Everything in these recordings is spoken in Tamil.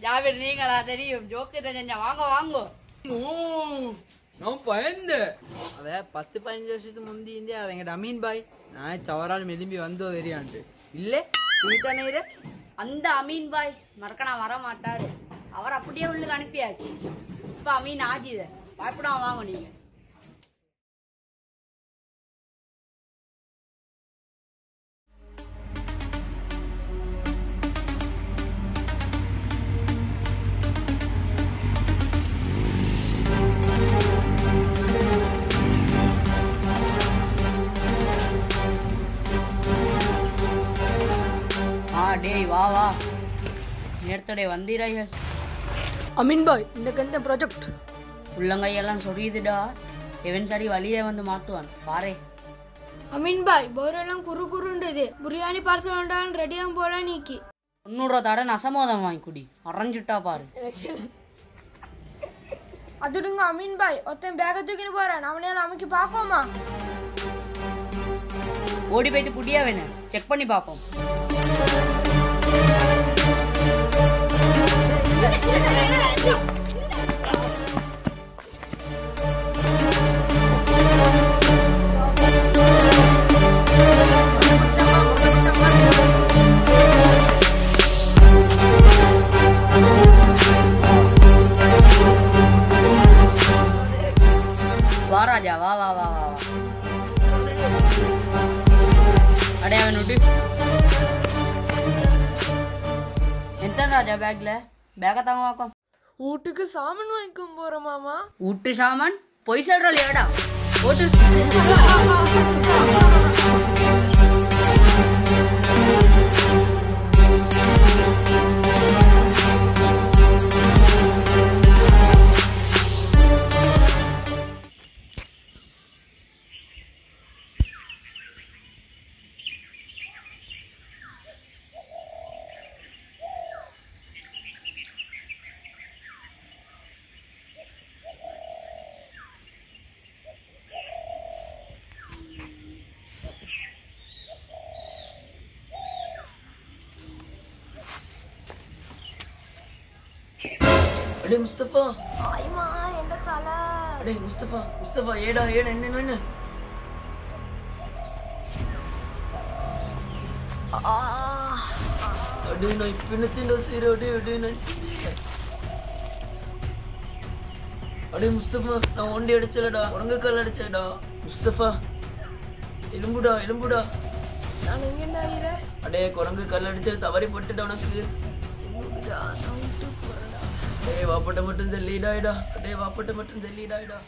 ஜாவிர் நீங்களா தெரியும் ஜோக்கு செஞ்சா வாங்க வாங்க ஓ நான் பயந்தேன் அவ பத்து பதினஞ்சு வருஷத்துக்கு முந்தி இருந்தே அது எங்க அமீன் பாய் நான் சவரால் மெலும்பி வந்தோ தெரியான்ட்டு இல்ல நீ தானே இரு அந்த அமீன் பாய் மறக்க நான் வர மாட்டாரு அவர் அப்படியே உள்ளுக்கு அனுப்பியாச்சு இப்ப அமீன் ஆஜித பயப்படாம வாங்க நீங்க ஆ டேய் வா வா நேரத்தோட வந்தீராய்கள் அமீன் பாய் இந்த எந்த ப்ராஜெக்ட் உள்ளங்கையெல்லாம் சொரியுதுடா எவன் சரி வழியே வந்து மாட்டுவான் பாரே அமீன் பாய் பௌரெல்லாம் குறு குறுண்டது பிரியாணி பார்சல் வந்தாலும் ரெடியாக போல நீக்கி தொண்ணூறு தடவை நசமோதம் வாங்கி குடி அரைஞ்சுட்டா பாரு அதுடுங்க அமீன் பாய் ஒருத்தன் பேக தூக்கின்னு போறேன் அவனையால அமைக்கி பார்ப்போமா ஓடி போயிட்டு புடியா வேணும் செக் பண்ணி பார்ப்போம் வா ராஜா வா வா வா வா வா அடே அவன் விட்டு ఎంత ராஜா பேக்ல பேக தாங்க வாக்கம் வீட்டுக்கு சாமான் வாங்கிக்க போறோம் மாமா விட்டு சாமான் பொய் சொல்றோம் ஏடா போட்டு அடே முஸ்தபா அடே முஸ்தபா முஸ்தபா ஏடா ஏடா என்ன என்ன, என்ன அடே நான் இப்ப என்னத்தின்டா செய்யற அடே அடே நான் அடே முஸ்தபா நான் ஒண்டி அடிச்சலடா உரங்கக்கால் அடிச்சடா முஸ்தபா எலும்புடா எலும்புடா நான் எங்க என்ன அடே குரங்கு கல் அடிச்சது தவறி போட்டுடா உனக்கு டேய் வாப்பட்ட மட்டும் செல்லிடாயிடா டேய் வாப்பட்ட மட்டும் செல்லிடாயிடா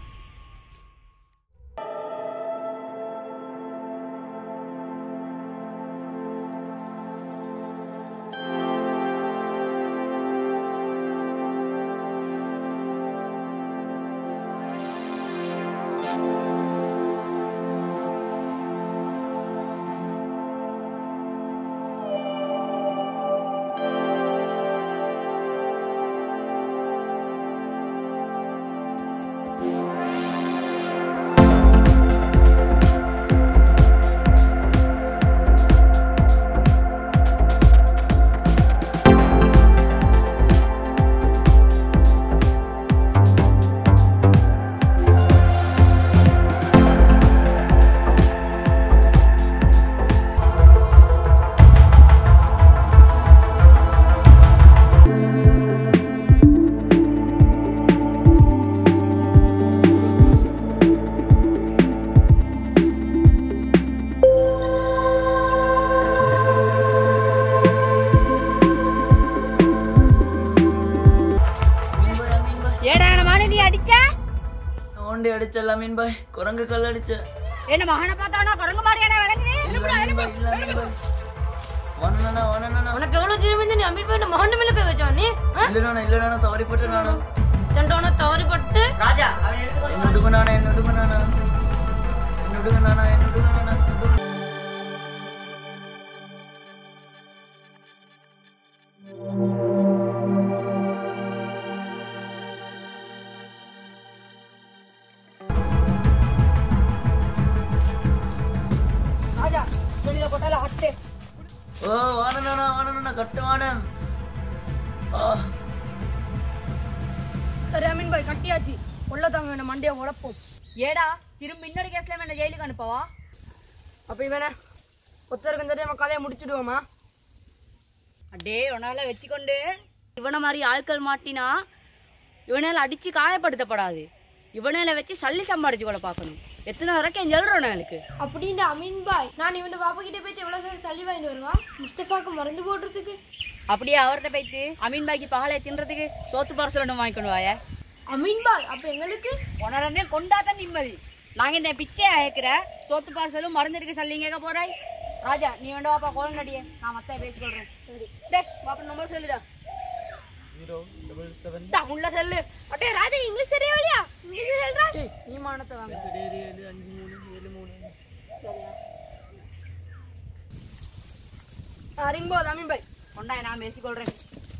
ஏடா என்ன மாடு நீ அடிச்ச நான் ஒண்டி அடிச்சல மீன் பாய் குரங்கு கல் அடிச்ச என்ன மகனை பார்த்தானா குரங்கு மாதிரியாடா விளங்குது இல்ல மீன் பாய், இல்ல மீன் பாய். வானண்ணா, வானண்ணா. உனக்கு எவ்வளவு திரும்பி நீ அமீன் பாய் மகன் மேல கை வச்சான் நீ இல்லண்ணா, இல்லண்ணா, தவறி போட்டேன் நானு. தண்டோன தவறிப்பட்டு ராஜா அவன் எடுத்துக்கொண்டு என்ன விடுங்க நானா, என்ன விடுங்க நானா. என்ன விடுங்க நானா, என்ன விடுங்க நானா. ராஜா வெளியில போட்டால ஹட்டே ஓ வானண்ணா, வானண்ணா, கட்டு வானம். ஆ சரி அமீன் பாய் கட்டியாச்சு உள்ள தாங்க வேணும் மண்டியை உழப்போம் ஏடா திரும்ப இன்னொரு கேஸ்ல என்ன ஜெயிலுக்கு அனுப்பவா அப்ப இவன ஒருத்தருக்கு தெரியாம கதையை முடிச்சுடுவோமா அடே உன்னால வச்சுக்கொண்டு இவனை மாதிரி ஆட்கள் மாட்டினா இவனால அடிச்சு காயப்படுத்தப்படாது இவனால வச்சு சல்லி சம்பாடிச்சு கூட பார்க்கணும் எத்தனை வரைக்கும் சொல்றோம் எனக்கு அப்படின்னு அமீன் பாய் நான் இவன் பாப்பா கிட்ட போய் எவ்வளவு சார் சளி வாங்கிட்டு வருவான் முஸ்தபாக்கு மருந்து போடுறதுக்கு அப்படியே அவர்கிட்ட போயிட்டு அமீன் பாய்க்கு பகலை தின்றதுக்கு சோத்து பார்சல் ஒன்று வாங்கிக்கணும் வாய அமீன் பாய் அப்ப எங்களுக்கு உடனே கொண்டாதான் நிம்மதி நாங்க இந்த பிச்சை அழைக்கிற சோத்து பார்சலும் மருந்து எடுக்க சல்லி கேட்க போறாய் ராஜா நீ வேண்டாம் வாப்பா கோலம் நடிய நான் மத்த பேசிக்கொள்றேன் டேய் வாப்பா நம்பர் சொல்லுடா ஜீரோ டபுள் செவன் தமிழ்ல சொல்லு அடே ராஜா இங்கிலீஷ் சரியா வழியா இங்கிலீஷ் சொல்றா நீ மானத்தை வாங்க ஏழு அஞ்சு மூணு ஏழு மூணு அறிங்கோ அமீன் பாய் கொண்டா நான் பேசிக்கொள்றேன்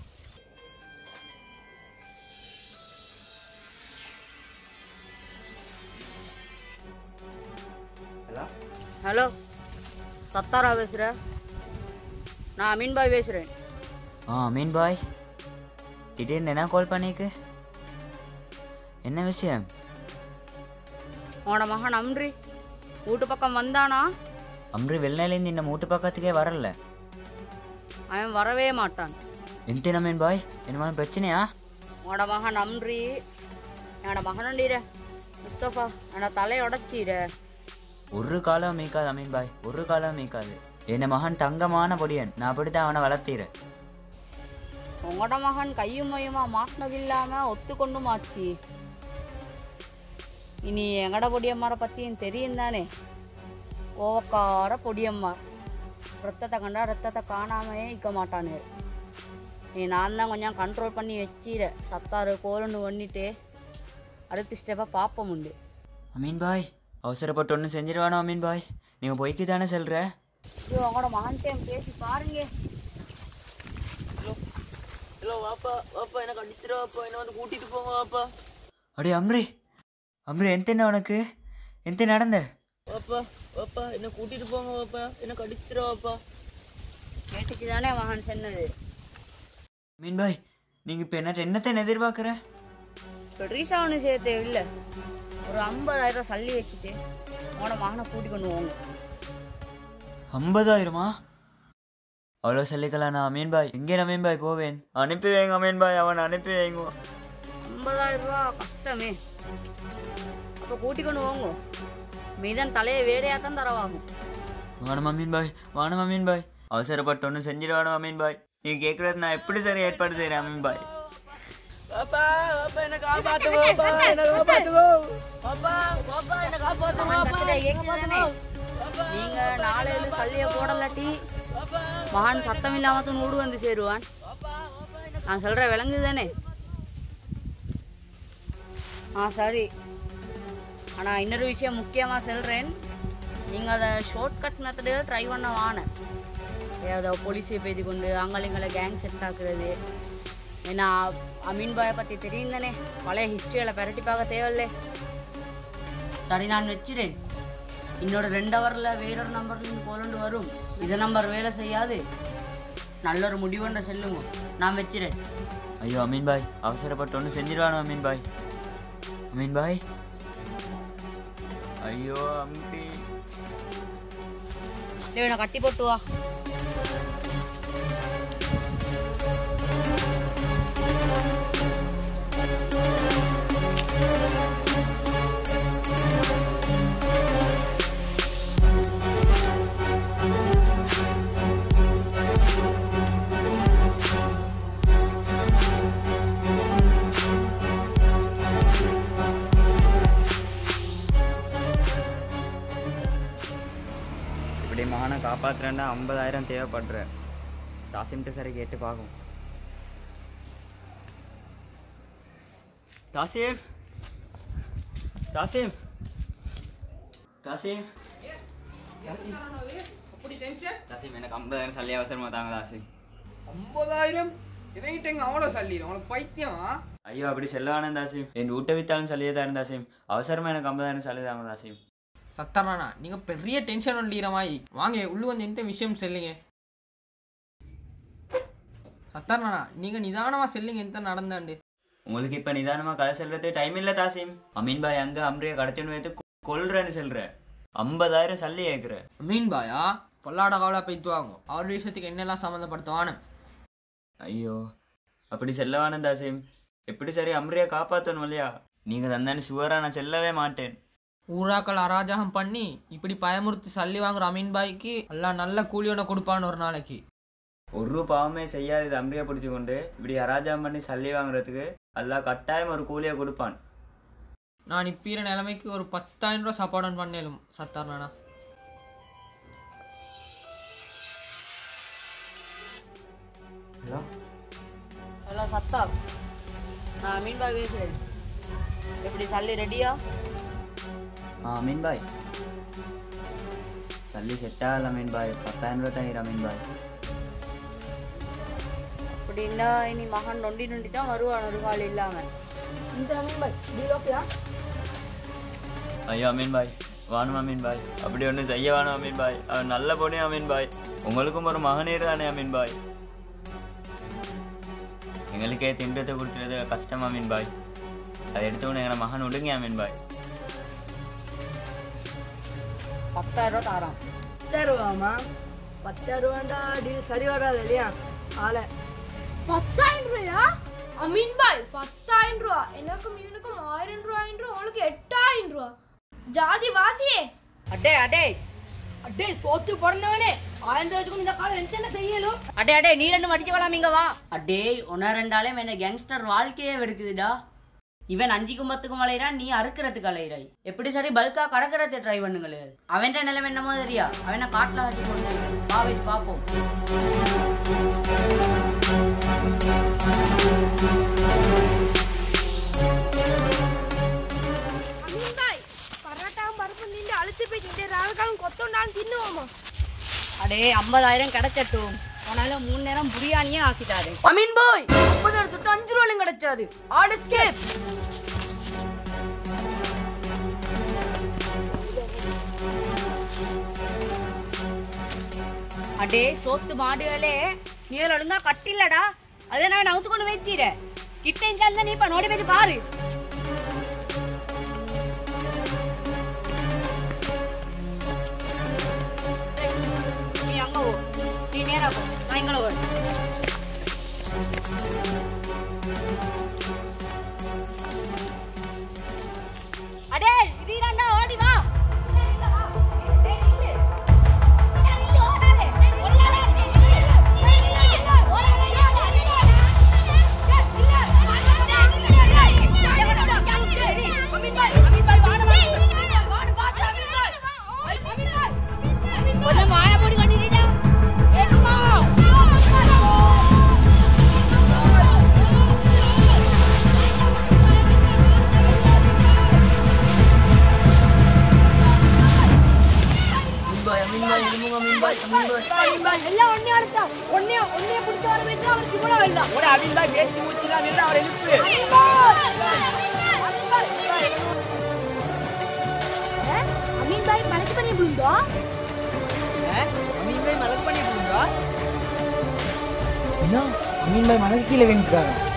ஹலோ சத்தாரா பேசுற நான் அமீன் பாய் பேசுறேன் ஆ அமீன் பாய் திடீர்னு என்ன கால் பண்ணிக்கு என்ன விஷயம் உன்னோட மகன் அம்ரி வீட்டு பக்கம் வந்தானா அம்ரி வெளிநாலேருந்து இந்த மூட்டு பக்கத்துக்கே வரல அவன் வரவே மாட்டான் எந்த அமீன் பாய் என்ன பிரச்சனையா உன்னோட மகன் அம்ரி என்னோட மகனண்டீர முஸ்தபா என்னோட தலையை உடச்சிட ஒரு காலம் மீக்காது அமீன் பாய் ஒரு காலம் மீக்காது என் மகன் தங்கமான பொடியன் நான் அப்படித்தான் அவனை வளர்த்தீரேன் உங்களோட மகன் கையும் மையுமா மாட்டினது இல்லாம ஒத்துக்கொண்டுமாச்சு இனி எங்கட பொடியம்மாரை பத்தியும் தெரியும் தானே கோவக்கார பொடியம்மார் ரத்தத்தை கண்டா ரத்தத்தை காணாமையே இக்க மாட்டானு நீ நான் தான் கொஞ்சம் கண்ட்ரோல் பண்ணி வச்சிர சத்தாறு கோலன்னு பண்ணிட்டு அடுத்த ஸ்டெப்பாக பார்ப்போம் உண்டு அமீன் பாய் அவசரப்பட்டு ஒன்றும் செஞ்சிருவானோ அமீன் பாய் நீங்கள் பொய்க்கு தானே சொல்கிற இது உங்களோட மகன்கிட்ட பேசி பாருங்க ஹலோ வாப்பா வாப்பா எனக்கு அடிச்சிடும் வாப்பா என்ன வந்து கூட்டிட்டு போங்க வாப்பா அடே அம்ரி அம்ரி எந்த உனக்கு எந்த நடந்த வாப்பா வாப்பா என்ன கூட்டிட்டு போங்க வாப்பா எனக்கு அடிச்சிடும் வாப்பா கேட்டுச்சு தானே மகன் சொன்னது அமீன் பாய் நீங்கள் இப்போ என்ன என்னத்தை எதிர்பார்க்குற இப்போ ரீசா ஒன்றும் செய்ய தேவையில்லை ஒரு ஐம்பதாயிரம் ரூபாய் சல்லி வச்சுட்டு உங்களோட மகனை கூட்டி கொண்டு போங்க ஐம்பதாயிரமா அவ்வளோ சொல்லிக்கலாம் நான் அமீன் பாய் எங்கே அமீன் பாய் போவேன் அனுப்பி வைங்க அமீன் பாய் அவன் அனுப்பி வைங்க ஐம்பதாயிரம் ரூபா கஷ்டமே அப்போ கூட்டி கொண்டு போங்க மீதான் தலையை வேடையாக தான் தரவாகும் வானம் அமீன் பாய் வானம் அமீன் பாய் அவசரப்பட்டு ஒன்றும் செஞ்சிருவானோ அமீன் பாய் நீ கேட்குறது நான் எப்படி சரி ஏற்பாடு செய்கிறேன் அமீன் பாய் வாப்பா வாப்பா என்ன காப்பாத்து வாப்பா என்ன காப்பாத்துவோ வாப்பா வாப்பா என்ன காப்பாத்து மகன் கத்துற ஏக்குது தானே நீங்க நாளையில சல்லியை போடலாட்டி மகன் சத்தம் இல்லாம தான் ஊடு வந்து சேருவான் நான் சொல்ற விளங்குது தானே ஆ சரி ஆனா இன்னொரு விஷயம் முக்கியமா சொல்றேன் நீங்க அதை ஷார்ட்கட் மெத்தடில் ட்ரை பண்ண வான ஏதாவது போலீஸை பேதி கொண்டு அங்கலிங்களை கேங் செட் ஆக்குறது ஏன்னா அமீன் பாயை பத்தி தெரியும் தானே பழைய ஹிஸ்டரியில் பெரட்டி பார்க்க தேவையில்லை சரி நான் வச்சிரேன் இன்னொரு ரெண்டு ஹவரில் வேறொரு நம்பர்லேருந்து கோலண்டு வரும் இது நம்பர் வேலை செய்யாது நல்ல ஒரு முடிவுன்ற சொல்லுங்க நான் வச்சிரேன் ஐயோ அமீன் பாய் அவசரப்பட்டு ஒன்றும் செஞ்சிருவானோ அமீன் பாய் அமீன் பாய் ஐயோ அம்பி டேய் நான் கட்டி போட்டு வா இப்படி மகனை காப்பாற்றுறேன்னா ஐம்பதாயிரம் தேவைப்படுற தாசிம்கிட்ட சரி கேட்டு பார்க்கும் தாசிம் தாசிம் தாசிம் தாசிம் எனக்கு ஐம்பதாயிரம் சல்லி அவசரமா தாங்க தாசிம் ஐம்பதாயிரம் இவங்கிட்ட அவ்வளோ சல்லிடும் உனக்கு பைத்தியமா ஐயோ அப்படி செல்லவானே தாசிம் என் வீட்டை வித்தாலும் சல்லியே தரேன் தாசிம் அவசரமா எனக்கு ஐம்பதாயிரம் சல்லி தாங்க தாசிம் சத்தாரானா நீங்க பெரிய டென்ஷன் ஒன்றிற மாதிரி வாங்க உள்ள வந்து எந்த விஷயம் சொல்லுங்க சத்தாரணா நீங்க நிதானமா செல்லுங்க எந்த நடந்தாண்டு உங்களுக்கு இப்ப நிதானமா கதை சொல்றது டைம் இல்ல தாசிம் அமீன் பாய் அங்க அம்ரிய கடத்தின்னு வைத்து கொ- கொல்றேன்னு சொல்ற ஐம்பதாயிரம் சல்லி கேக்குற மீன் பாயா பொல்லாட கவலை போய்த்து வாங்க அவர் விஷயத்துக்கு என்னெல்லாம் சம்மந்தப்படுத்துவானு ஐயோ அப்படி செல்லவானு தாசிம் எப்படி சரி அம்ரிய காப்பாத்தணும் இல்லையா நீங்க தந்தானு சுவரா நான் செல்லவே மாட்டேன் ஊராக்கள் அராஜகம் பண்ணி இப்படி பயமுறுத்தி சல்லி வாங்குற அமீன் பாய்க்கு எல்லாம் நல்ல கூலியோட கொடுப்பான்னு ஒரு நாளைக்கு ஒரு பாவமே செய்யாத இது அம்ரியா பிடிச்சு கொண்டு இப்படி அராஜகம் பண்ணி சல்லி வாங்குறதுக்கு அல்லாஹ் கட்டாயம் ஒரு கூலியை கொடுப்பான் நான் இப்பீர நிலைமைக்கு ஒரு பத்தாயிரம் ரூபா சாப்பாடு பண்ணேலும் சத்தாரணா ஹலோ ஹலோ சத்தா நான் மீன் பாய் பேசுகிறேன் எப்படி சல்லி ரெடியா ஆ அமீன் பாய் சல்லி செட் ஆகல அமீன் பாய் பத்தாயிரம் ரூபா தான் அமீன் பாய் அப்படின்னா இனி மகன் நொண்டி நொண்டி தான் வருவான் ஒரு கால் இல்லாமல் இந்த அமீன் பாய் டீல் ஓகேயா ஐயோ அமீன் பாய் வாணும் அமீன் பாய் அப்படி ஒன்றும் செய்ய வேணும் அமீன் பாய் அவன் நல்ல பொண்ணே அமீன் பாய் உங்களுக்கும் ஒரு மகனீர் தானே அமீன் பாய் எங்களுக்கே திண்டத்தை கொடுத்துறது கஷ்டம் அமீன் பாய் அதை எடுத்தவொடனே எங்களை மகன் விடுங்க அமீன் பாய் பத்தாயிரம் ரூபா தாரான் பத்தாயிரம் ரூபாமா பத்தாயிரம் ரூபாண்டா டீல் சரி வராது இல்லையா ஆளை பத்தாயிரம் ரூபாயா அமீன் பாய் பத்தாயிரம் ரூபா எனக்கும் இவனுக்கும் ஆயிரம் ரூபாயிரம் ரூபா உங்களுக்கு எட்டாயிரம் ரூபா ஜாதி வாசியே அடே அடே அடே சோத்து பிறந்தவனே ஆயிரம் ரூபாய்க்கு இந்த காலம் என்ன செய்யலும் அடே அடே நீ ரெண்டு மடிச்சு வேணாம் இங்க வா அடே உன ரெண்டாலே என்ன கேங்ஸ்டர் வாழ்க்கையே வெடுக்குதுடா இவன் அஞ்சுக்கும் பத்துக்கும் அலையிறான் நீ அறுக்கிறதுக்கு அலையிறாய் எப்படி சரி பல்கா கடக்கிறத ட்ரை பண்ணுங்களே அவன் நிலைமை என்னமோ தெரியா அவனை காட்டுல கட்டி கொண்டு வா வைத்து பார்ப்போம் அமீன் பாய் பரோட்டாவும் பருப்பு நின்று அழுத்து போய் இந்த ராவுக்காலும் கொத்தோண்டாலும் தின்னுவோமா அடே ஐம்பதாயிரம் கிடைச்சட்டும் ஆனாலும் மூணு நேரம் பிரியாணியே ஆக்கிட்டாரு அமீன் பாய் ஐம்பதாயிரம் தொட்டு அஞ்சு ரூபாயும் கிடைச்சாது ஆல் எஸ்கேப் அடே சோத்து மாடுகளே நீ அதில் ஒழுங்கா கட்டில்லடா அதை நான் நவுத்து கொண்டு வைத்தீர கிட்ட இருந்தாலும் நீ இப்ப நோடி போய் பாரு நீ அங்க போ நீ நேரா போ நான் இங்கே வரும் அடே இது தாண்டா ஓடி வா டேய், நில்லு. டேய், நில்லு, ஓடாதே. டேய், ஓடாதே. டேய், நில்லு. டேய், நில்லு, நில்லு. ஓடாதே, ஓடாதே, ஓடாதே. டேய், நில்லு. டேய், நில்லு, டேய். டேய், ஓடாதே, கேளு, டேய். அமீன் பாய், அமீன் பாய், வாடு, வாடு. அமீன் பாய், வாடு, பாத்து, அமீன் பாய். ஐ, அமீன் பாய். அமீன் பாய். கொஞ்சம் மாய மூடி கட்டிட்டா. ஏற்றுமா. அமீன் பாய், எல்லாம் ஒண்ணே அடுத்தா. ஒண்ணே ஒண்ணே பிடிச்ச வர வைத்து அவருக்கு இவ்வளவு இல்லை ஒரு அமீன் பாய் பேச்சு மூச்சுலாம் நின்று அவரை எழுப்பு அமீன் பாய் மனசு பண்ணி விழுந்தா அமீன் பாய் மலக்கு பண்ணி கொடுங்க என்ன அமீன் பாய் மலக்கு கீழே வேண்டிருக்காங்க